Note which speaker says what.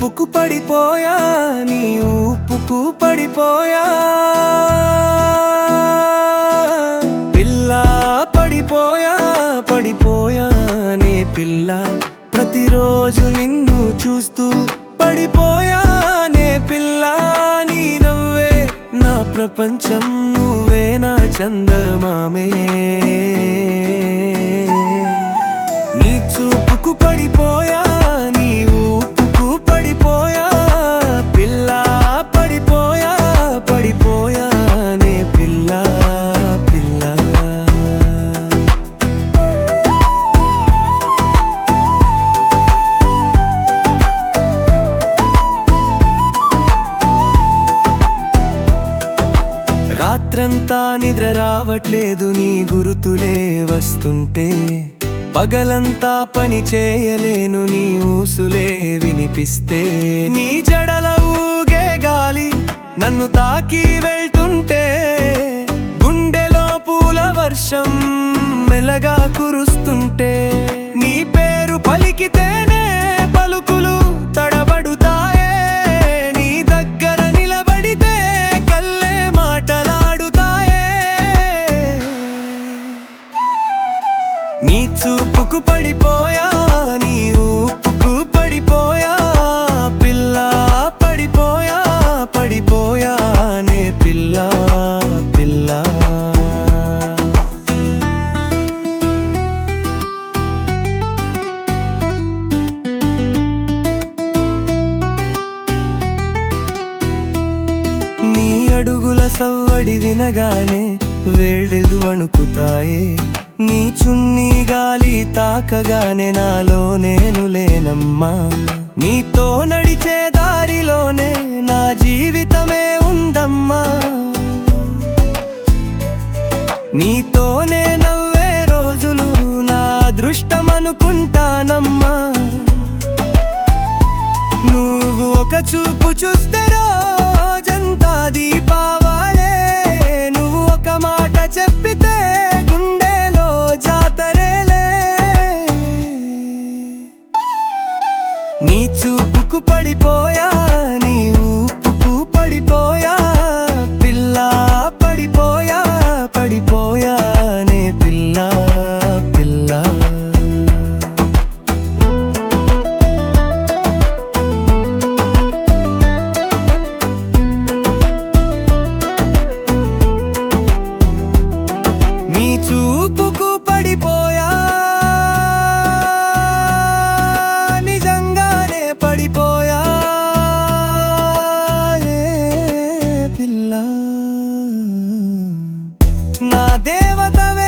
Speaker 1: చూపుకు పడిపోయా నీ ఊపుకు పడిపోయా పిల్ల పడిపోయా పడిపోయా నే పిల్ల ప్రతిరోజు నిన్ను చూస్తూ పడిపోయా నే పిల్ల నీ నవ్వే నా ప్రపంచం నువ్వే నా చందమామే నీ చూపుకు పడిపోయా నీ ఊపుకు పడిపోయా పిల్ల పడిపోయా పడిపోయా నే పిల్ల పిల్ల రాత్రంతా నిద్ర రావట్లేదు నీ గురుతులే వస్తుంటే పగలంతా పని చేయలేను నీ ఊసులే వినిపిస్తే నీ జడల ఊగే గాలి నన్ను తాకి వెళ్తుంటే గుండెలో పూల వర్షం మెల్లగా కురుస్తుంటే నీ పేరు పలికితేనే పలుకులు తడబడుతాయే నీ దగ్గర నిలబడితే కల్లే మాటలాడుతాయే నీ చూపుకు పడిపోయా నీ ఊపుకు పడిపోయా పిల్ల పడిపోయా పడిపోయా నే పిల్ల పిల్ల నీ అడుగుల సవ్వడి వినగానే వేడెలు వణుకుతాయే నీ చున్నీ గాలి తాకగానే నాలో నేను లేనమ్మా నీతో నడిచే దారిలోనే నా జీవితమే ఉందమ్మా నీతోనే నవ్వే రోజులు నా అదృష్టమనుకుంటానమ్మా నువ్వు ఒక చూపు చూస్తే రోజంతా దీపావళే నువ్వు ఒక మాట చెప్పితే గుండెలో జాతరేలే నీ చూపుకు పడిపోయా నీ ఊపుకు పడిపోయా పిల్ల పడిపోయా పడిపోయా నే పిల్ల పిల్ల నీ చూపుకు పడిపోయా నిజంగానే పడిపోయా ఏ పిల్ల నా దేవతవే